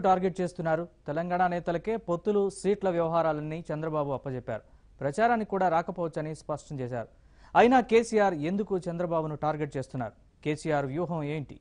target చేస్తున్నారు తెలంగాణ నేతలకే పొత్తులు సీట్ల వ్యవహారాలన్నీ చంద్రబాబు అప్పజెప్పారు ప్రచారానికి కూడా రాకపోవచ్చని స్పష్టం చేశారు అయినా కేసీఆర్ ఎందుకు చంద్రబాబును టార్గెట్ చేస్తున్నారు కేసీఆర్ వ్యూహం ఏంటి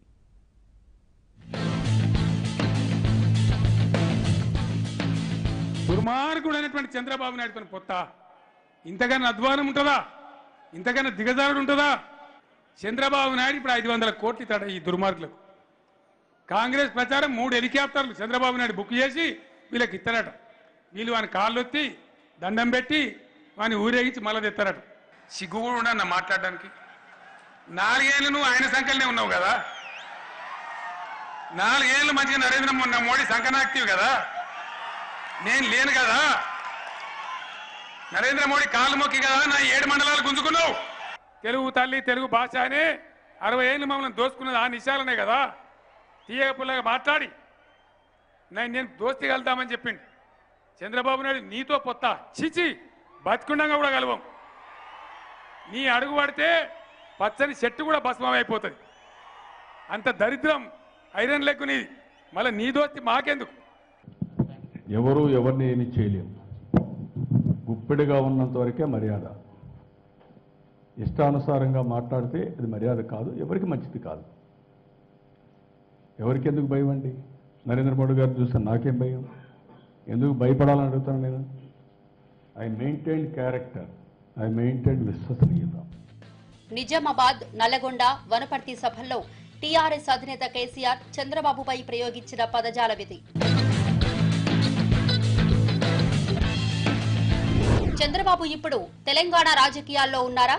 దుర్మార్గుడు అనేటువంటి చంద్రబాబు నాయుడు పని పొత్త ఇంతకన్నా అధ్వానం ఉంటుందా ఇంతకన్నా దిగజారుడు ఉంటుందా చంద్రబాబు నాయుడు ఇప్పుడు ఐదు వందల కోట్లు ఇస్తాడు ఈ దుర్మార్గులకు కాంగ్రెస్ ప్రచారం మూడు హెలికాప్టర్లు చంద్రబాబు నాయుడు బుక్ చేసి వీళ్ళకి ఇస్తారట వీళ్ళు వాని కాళ్ళు ఎత్తి దండం పెట్టి వాని ఊరేగించి మళ్ళీ తెస్తారట సిగ్గు కూడా ఉండన్న మాట్లాడడానికి నాలుగేళ్ళు నువ్వు ఆయన సంఖ్యలోనే ఉన్నావు కదా నాలుగేళ్ళు మంచిగా నరేంద్ర మొన్న మోడీ సంకనాక్తివి కదా నేను లేను కదా నరేంద్ర మోడీ కాళ్ళు మొక్కి కదా నా ఏడు మండలాలు గుంజుకున్నావు తెలుగు తల్లి తెలుగు భాష అని అరవై ఏళ్ళు మమ్మల్ని దోసుకున్నది ఆ నిశాలనే కదా తీయగ పుల్లగా మాట్లాడి నేను నేను దోస్తి కలుద్దామని చెప్పిండు చంద్రబాబు నాయుడు నీతో పొత్త చిచి బతుకుండగా కూడా కలవం నీ అడుగు పడితే పచ్చని చెట్టు కూడా భస్మం అయిపోతుంది అంత దరిద్రం ఐరన్ లెక్కు నీది మళ్ళీ నీ దోస్తి మాకెందుకు ఎవరు ఎవరిని ఏమి చేయలేము గుప్పెడిగా ఉన్నంత వరకే మర్యాద ఇష్టానుసారంగా మాట్లాడితే అది మర్యాద కాదు ఎవరికి మంచిది కాదు ఎవరికి ఎందుకు భయం అండి నరేంద్ర మోడీ గారు చూస్తే నాకేం భయం ఎందుకు భయపడాలని అడుగుతాను నేను I maintain character I maintain విశ్వసనీయత నిజామాబాద్ నల్లగొండ వనపర్తి సభల్లో టీఆర్ఎస్ అధినేత కేసీఆర్ చంద్రబాబుపై ప్రయోగించిన పదజాల విధి చంద్రబాబు ఇప్పుడు తెలంగాణ రాజకీయాల్లో ఉన్నారా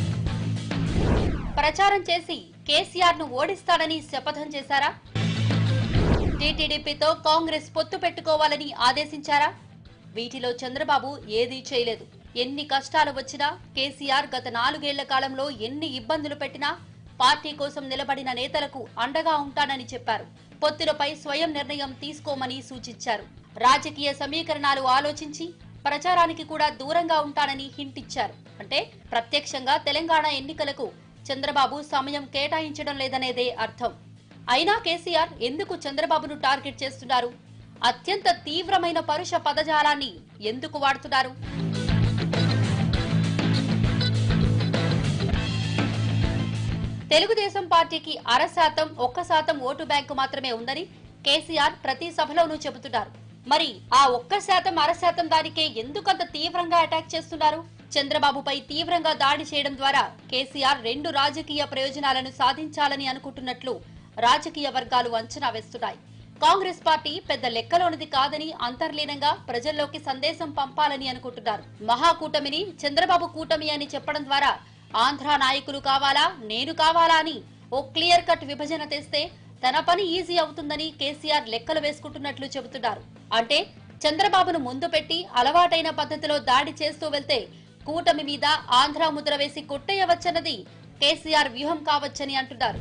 ప్రచారం చేసి కేసీఆర్ ను ఓడిస్తాడని శపథం చేశారా టీటీడీపీతో కాంగ్రెస్ పొత్తు పెట్టుకోవాలని ఆదేశించారా వీటిలో చంద్రబాబు ఏదీ చేయలేదు ఎన్ని కష్టాలు వచ్చినా కేసీఆర్ గత నాలుగేళ్ల కాలంలో ఎన్ని ఇబ్బందులు పెట్టినా పార్టీ కోసం నిలబడిన నేతలకు అండగా ఉంటానని చెప్పారు పొత్తులపై స్వయం నిర్ణయం తీసుకోమని సూచించారు రాజకీయ సమీకరణాలు ఆలోచించి ప్రచారానికి కూడా దూరంగా ఉంటానని హింట్ ఇచ్చారు అంటే ప్రత్యక్షంగా తెలంగాణ ఎన్నికలకు చంద్రబాబు సమయం కేటాయించడం లేదనేదే అర్థం అయినా కేసీఆర్ ఎందుకు చంద్రబాబును టార్గెట్ చేస్తున్నారు అత్యంత తీవ్రమైన పరుష పదజాలాన్ని ఎందుకు వాడుతున్నారు తెలుగుదేశం పార్టీకి అర శాతం ఒక్క శాతం ఓటు బ్యాంకు మాత్రమే ఉందని కేసీఆర్ ప్రతి సభలోనూ చెబుతున్నారు మరి ఆ ఒక్క శాతం అర శాతం దానికే ఎందుకంత తీవ్రంగా అటాక్ చేస్తున్నారు చంద్రబాబుపై తీవ్రంగా దాడి చేయడం ద్వారా కేసీఆర్ రెండు రాజకీయ ప్రయోజనాలను సాధించాలని అనుకుంటున్నట్లు రాజకీయ వర్గాలు అంచనా వేస్తున్నాయి కాంగ్రెస్ పార్టీ పెద్ద లెక్కలోనిది కాదని అంతర్లీనంగా ప్రజల్లోకి సందేశం పంపాలని అనుకుంటున్నారు మహాకూటమిని చంద్రబాబు కూటమి అని చెప్పడం ద్వారా ఆంధ్ర నాయకులు కావాలా నేను కావాలా అని ఓ క్లియర్ కట్ విభజన తెస్తే తన పని ఈజీ అవుతుందని కేసీఆర్ లెక్కలు వేసుకుంటున్నట్లు చెబుతున్నారు అంటే చంద్రబాబును ముందు పెట్టి అలవాటైన పద్ధతిలో దాడి చేస్తూ వెళ్తే కూటమి మీద ఆంధ్ర ముద్ర వేసి కొట్టేయవచ్చన్నది కేసీఆర్ వ్యూహం కావచ్చని అంటున్నారు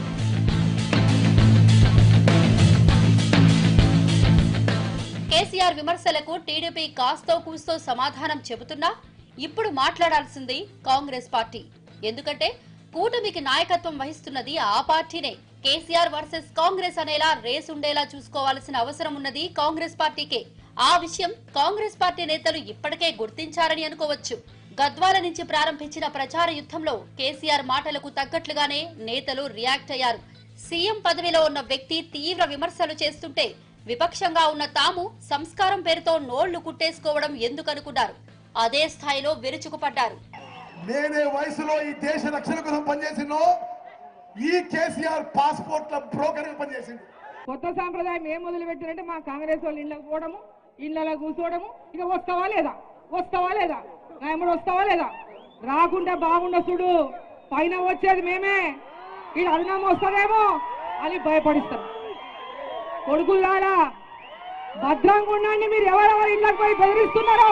కేసీఆర్ విమర్శలకు టీడీపీ కాస్తో కూస్తో సమాధానం చెబుతున్నా ఇప్పుడు మాట్లాడాల్సింది కాంగ్రెస్ పార్టీ ఎందుకంటే కూటమికి నాయకత్వం వహిస్తున్నది ఆ పార్టీనే కేసీఆర్ వర్సెస్ కాంగ్రెస్ అనేలా రేస్ ఉండేలా చూసుకోవాల్సిన అవసరం ఉన్నది కాంగ్రెస్ పార్టీకే ఆ విషయం కాంగ్రెస్ పార్టీ నేతలు ఇప్పటికే గుర్తించారని అనుకోవచ్చు గద్వాల నుంచి ప్రారంభించిన ప్రచార యుద్ధంలో కేసీఆర్ మాటలకు తగ్గట్లుగానే నేతలు రియాక్ట్ అయ్యారు సీఎం పదవిలో ఉన్న వ్యక్తి తీవ్ర విమర్శలు చేస్తుంటే విపక్షంగా ఉన్న తాము సంస్కారం పేరుతో నోళ్లు కుట్టేసుకోవడం ఎందుకనుకున్నారు అదే స్థాయిలో విరుచుకుపడ్డారు నేనే వయసులో ఈ దేశ రక్షణ కోసం పనిచేసినో ఈ కేసీఆర్ పాస్పోర్ట్ల బ్రోకర్ పనిచేసింది కొత్త సాంప్రదాయం ఏం మొదలు పెట్టారంటే మా కాంగ్రెస్ వాళ్ళు ఇళ్ళకి పోవడము ఇళ్ళలో కూర్చోవడము ఇక వస్తావా లేదా వస్తావా లేదా రాయముడు వస్తావా లేదా రాకుంటే బాగుండ చూడు పైన వచ్చేది మేమే ఇది అరుణమ్మ వస్తుందేమో అని భయపడిస్తాం కొడుకులారా భద్రంగా ఉండండి మీరు ఎవరెవరి ఇళ్ళకి పోయి బెదిరిస్తున్నారో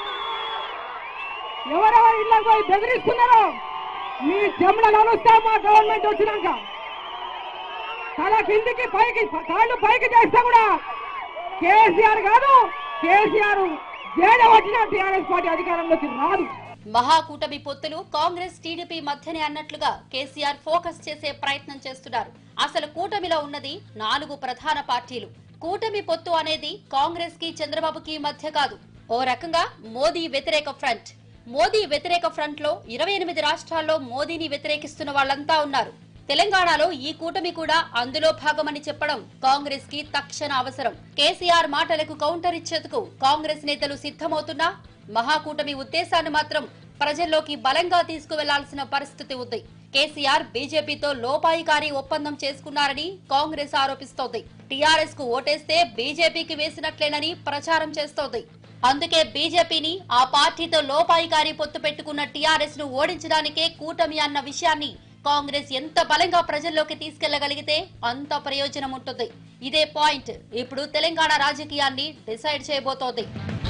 ఎవరెవరి ఇళ్ళకి పోయి బెదిరిస్తున్నారో మీ చెమడలు అలుస్తాం మా గవర్నమెంట్ వచ్చినాక తల కిందికి పైకి కాళ్ళు పైకి చేస్తే కూడా కేసీఆర్ కాదు కేసీఆర్ జేడ వచ్చిన టీఆర్ఎస్ పార్టీ అధికారంలోకి రాదు మహాకూటమి పొత్తులు కాంగ్రెస్ టీడీపీ మధ్యనే అన్నట్లుగా కేసీఆర్ ఫోకస్ చేసే ప్రయత్నం చేస్తున్నారు అసలు కూటమిలో ఉన్నది నాలుగు ప్రధాన పార్టీలు కూటమి పొత్తు అనేది కాంగ్రెస్ కి చంద్రబాబుకి మధ్య కాదు ఓ రకంగా మోదీ వ్యతిరేక ఫ్రంట్ మోదీ వ్యతిరేక ఫ్రంట్ లో ఇరవై ఎనిమిది రాష్ట్రాల్లో మోదీని వ్యతిరేకిస్తున్న వాళ్ళంతా ఉన్నారు తెలంగాణలో ఈ కూటమి కూడా అందులో భాగమని చెప్పడం కాంగ్రెస్ కి తక్షణ అవసరం కేసీఆర్ మాటలకు కౌంటర్ ఇచ్చేందుకు కాంగ్రెస్ నేతలు సిద్ధమవుతున్నా మహాకూటమి ఉద్దేశాన్ని మాత్రం ప్రజల్లోకి బలంగా తీసుకువెళ్లాల్సిన పరిస్థితి ఉంది కేసీఆర్ బీజేపీతో లోపాయికారి ఒప్పందం చేసుకున్నారని కాంగ్రెస్ ఆరోపిస్తోంది టీఆర్ఎస్ కు ఓటేస్తే బీజేపీకి వేసినట్లేనని ప్రచారం చేస్తోంది అందుకే బీజేపీని ఆ పార్టీతో లోపాయికారి పొత్తు పెట్టుకున్న టీఆర్ఎస్ ను ఓడించడానికే కూటమి అన్న విషయాన్ని కాంగ్రెస్ ఎంత బలంగా ప్రజల్లోకి తీసుకెళ్లగలిగితే అంత ప్రయోజనం ఉంటుంది ఇదే పాయింట్ ఇప్పుడు తెలంగాణ రాజకీయాన్ని డిసైడ్ చేయబోతోంది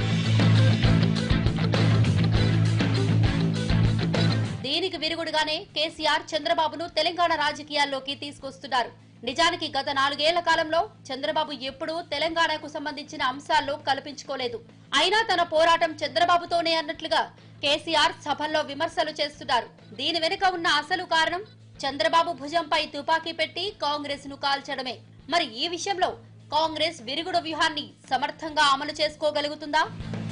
దీనికి విరుగుడుగానే కేసీఆర్ చంద్రబాబును తెలంగాణ రాజకీయాల్లోకి తీసుకొస్తున్నారు నిజానికి గత నాలుగేళ్ల కాలంలో చంద్రబాబు ఎప్పుడూ తెలంగాణకు సంబంధించిన అంశాల్లో కల్పించుకోలేదు అయినా తన పోరాటం చంద్రబాబుతోనే అన్నట్లుగా కేసీఆర్ సభల్లో విమర్శలు చేస్తున్నారు దీని వెనుక ఉన్న అసలు కారణం చంద్రబాబు భుజంపై తుపాకీ పెట్టి కాంగ్రెస్ ను కాల్చడమే మరి ఈ విషయంలో కాంగ్రెస్ విరుగుడు వ్యూహాన్ని సమర్థంగా అమలు చేసుకోగలుగుతుందా